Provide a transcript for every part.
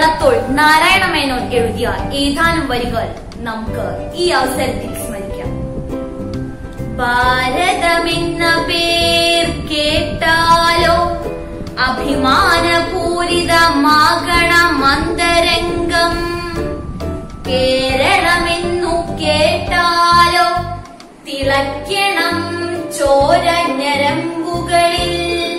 വള്ളത്തോൾ നാരായണ മേനോൻ എഴുതിയ ഏതാനും വരികൾ നമുക്ക് ഈ അവസരത്തിൽ സ്മരിക്കാം ഭാരതമെന്ന പേർ കേട്ടാലോ അഭിമാനപൂരിതമാകണം അന്തരംഗം കേരളമെന്നു കേട്ടാലോ തിളയ്ക്കണം ചോര ഞരമ്പുകളിൽ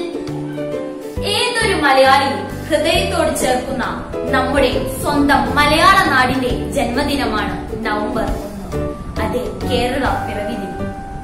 ഏതൊരു മലയാളിയും ഹൃദയത്തോട് ചേർക്കുന്ന നമ്മുടെ സ്വന്തം മലയാള നാടിന്റെ ജന്മദിനമാണ് നവംബർ ഒന്ന് അതെ കേരള പിറവി ദിനം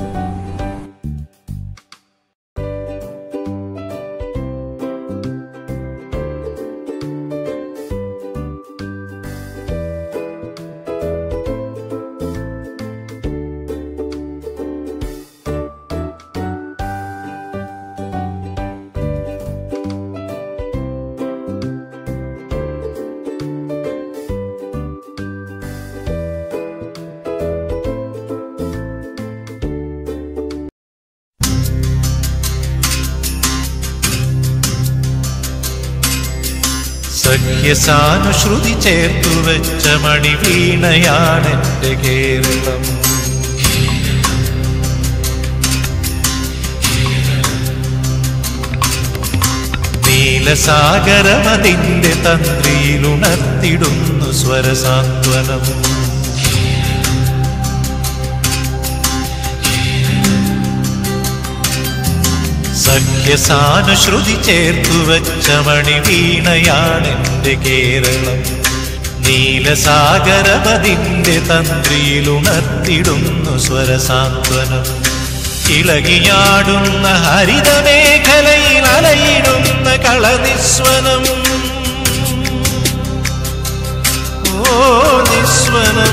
സഖ്യസാനുശ്രുതി ചേർത്തു വെച്ച മണിവീണയാണെന്റെ കേരളം നീലസാഗരമതിന്റെ തന്ത്രിയിലുണർത്തിടുന്നു സ്വരസാന്ത്വനം സഖ്യസാനുശ്രുതി ചേർത്തു വെച്ച മണിവീണയാണെന്റെ കേരളം നീലസാഗരപതിന്റെ തന്ത്രിയിലുണർത്തിടുന്നു സ്വരസാന്ത്വനം ഇളകിയാടുന്ന ഹരിതമേഖലയിൽ അലയിടുന്ന കളനിസ്വനം ഓ നിസ്വനം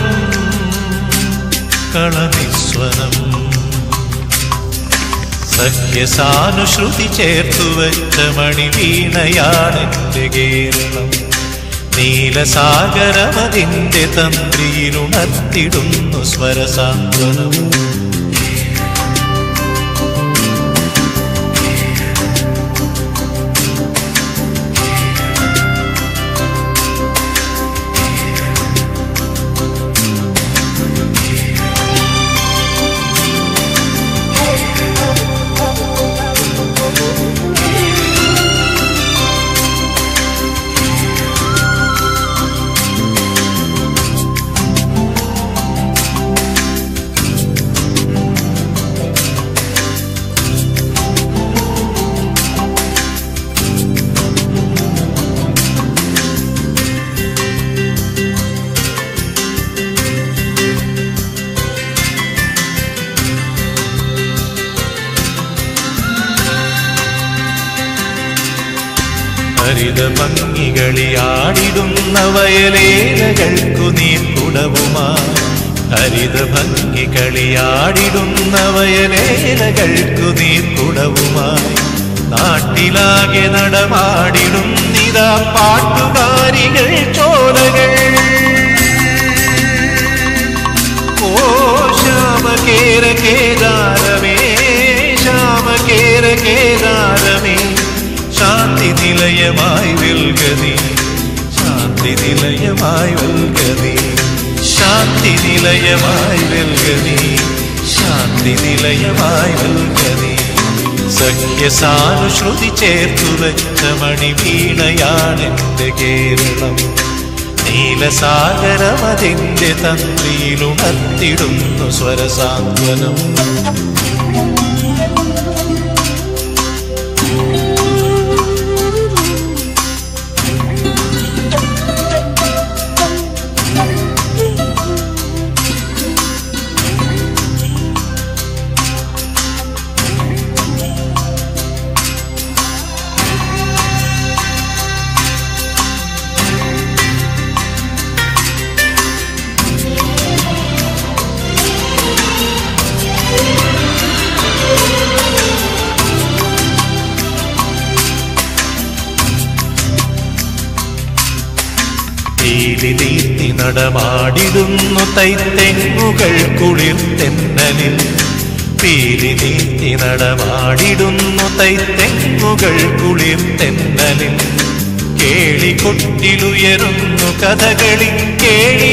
കളനിസ്വനം സഖ്യസാനുശ്രുതി ചേർത്തു വെച്ച മണിവീണയാണെന്റെ കേരളം നീലസാഗരമതിന്റെ തന്ത്രിയിലുണർത്തിടുന്നു സ്വരസാന്ത്വനം ഹരിത ഭംഗികളിയാടിടുന്ന വയലേലകൾക്കു നീർക്കുടവുമായി ഹരിത ഭംഗികളിയാടിടുന്ന വയലേലകൾക്കു നീർക്കുടവുമായി നാട്ടിലാകെ നടമാടിടുന്നിതാ പാട്ടുകാരികൾ ചോലകൾ ഓ ശ്യാമകേര കേദാരമേ ശ്യാമകേര കേദാരമേ ശാന്തി നിലയമായി വിൽഗതി ശാന്തി നിലയമായി വിൽഗതി ശാന്തി നിലയമായി വിൽഗതി ശാന്തി നിലയമായി വിൽഗതി സഖ്യസാനുശ്രുതി ചേർത്തു വെച്ച മണിവീണയാണെന്റെ കേരളം നീലസാഗരമതിന്റെ തന്ത്രിയിലുണർത്തിടുന്നു സ്വരസാന്ത്വനം തീരി തീർത്തി നടമാടിടുന്നു തൈത്തെങ്ങുകൾ കുളിർ തെന്നലിൽ പീലി നീത്തി നടമാടിടുന്നു തൈത്തെങ്ങുകൾ കുളിർ തെന്നലിൽ കേളികൊട്ടിലുയരുന്നു കഥകളി കേളി